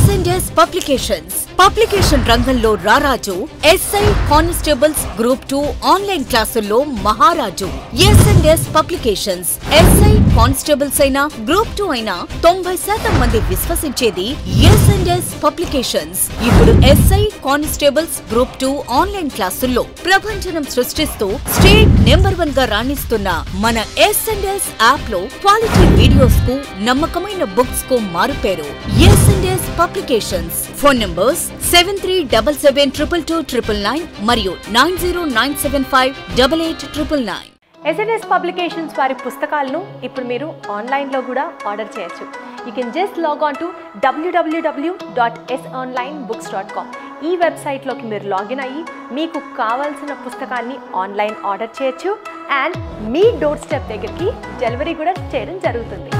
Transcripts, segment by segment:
yes and S publications publication రంగంలో రారాజు SI constables group two online క్లాసుల్లో మహారాజు S and S publications SI constables అయినా group two అయినా తొంభై శాతం మంది విశ్వసించేది ఎస్ అండ్ ఎస్ పబ్లికేషన్స్ ఇప్పుడు SI constables group two online క్లాసుల్లో ప్రభంజనం సృష్టిస్తూ స్టేట్ నెంబర్ వన్ గా రాణిస్తున్న మన ఎస్ అండ్ ఎస్ యాప్ లో క్వాలిటీ వీడియోస్ కు నమ్మకమైన బుక్స్ కు మారుపేరు S and S publications phone numbers seven three double seven triple two triple nine మరియు nine zero nine seven five double eight triple nine SNS publications వారి పుస్తకాలను ఇప్పుడు మీరు ఆన్లైన్లో కూడా ఆర్డర్ చేయొచ్చు you can just log on to WWW dot S online books dot com ఈ వెబ్సైట్లోకి మీరు లాగిన్ అయ్యి మీకు కావాల్సిన పుస్తకాన్ని ఆన్లైన్ ఆర్డర్ చేయొచ్చు అండ్ మీ డోర్ స్టెప్ దగ్గరికి డెలివరీ కూడా చేయడం జరుగుతుంది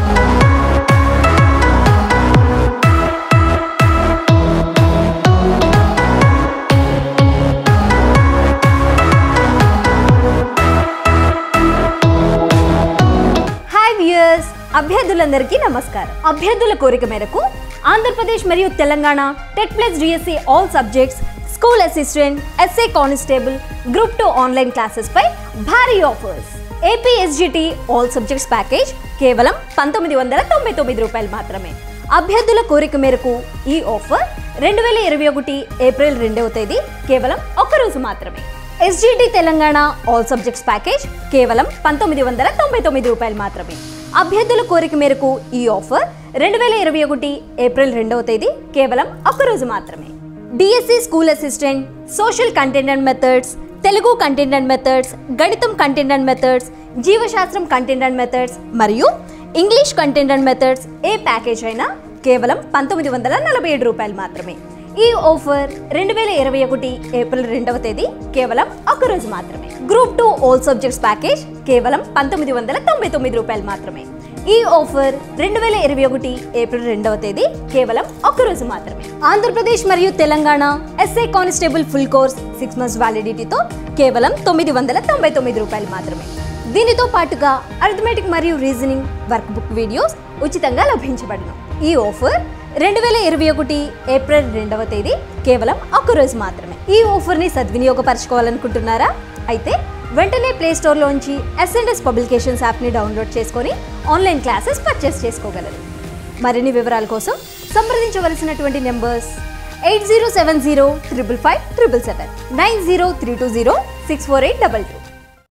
హాయ్ వ్యూయర్స్ అభ్యర్థులందరికీ నమస్కారం అభ్యర్థుల కోరిక మేరకు ఆంధ్రప్రదేశ్ మరియు Telangana TET plus DSC all subjects school assistant SA constable group two online classes పై భారీ offers AP SGT all subjects package కేవలం పంతొమ్మిది వందల తొంభై తొమ్మిది రూపాయలు మాత్రమే అభ్యర్థుల కోరిక మేరకు ఈ ఆఫర్ రెండు వేల ఇరవై ఒకటి ఏప్రిల్ రెండవ తేదీ కేవలం ఒక్కరోజు మాత్రమే SGT Telangana all subjects package కేవలం పంతొమ్మిది వందల తొంభై తొమ్మిది రూపాయలు మాత్రమే అభ్యర్థుల కోరిక మేరకు ఈ ఆఫర్ రెండు వేల ఇరవై ఒకటి ఏప్రిల్ రెండవ తేదీ కేవలం ఒక్కరోజు మాత్రమే DSC school assistant social content and methods Telugu content and methods గణితం కంటెంట్ అండ్ మెథడ్స్ జీవశాస్త్రం కంటెంట్ అండ్ మెథడ్స్ మరియు ఇంగ్లీష్ కంటెంట్ అండ్ మెథడ్స్ ఏ ప్యాకేజ్ అయినా కేవలం పంతొమ్మిది వందల నలభై ఏడు రూపాయలు మాత్రమే ఈ ఆఫర్ రెండు వేల ఇరవై ఒకటి ఏప్రిల్ రెండవ తేదీ కేవలం ఒక రోజు మాత్రమే group two all subjects package కేవలం పంతొమ్మిది వందల తొంభై తొమ్మిది రూపాయలు మాత్రమే ఈ ఆఫర్ రెండు వేల ఇరవై ఒకటి ఏప్రిల్ రెండవ తేదీ కేవలం ఒక రోజు మాత్రమే ఆంధ్రప్రదేశ్ మరియు Telangana SI constable full course six months వ్యాలిడిటీతో కేవలం తొమ్మిది వందల తొంభై తొమ్మిది రూపాయలు మాత్రమే దీనితో పాటుగా అరిథమెటిక్ మరియు రీజనింగ్ వర్క్ బుక్ వీడియోస్ ఉచితంగా లభించబడను ఈ ఆఫర్ రెండు వేల ఇరవై ఒకటి ఏప్రిల్ రెండవ తేదీ కేవలం ఒక్క రోజు మాత్రమే ఈ ఆఫర్ని సద్వినియోగపరచుకోవాలనుకుంటున్నారా అయితే వెంటనే ప్లే స్టోర్లోంచి ఎస్ఎన్ఎస్ పబ్లికేషన్స్ యాప్ని డౌన్లోడ్ చేసుకొని ఆన్లైన్ క్లాసెస్ పర్చేస్ చేసుకోగలరు మరిన్ని వివరాల కోసం సంప్రదించవలసినటువంటి numbers eight zero seven zero triple five triple seven nine zero three two zero six four eight double two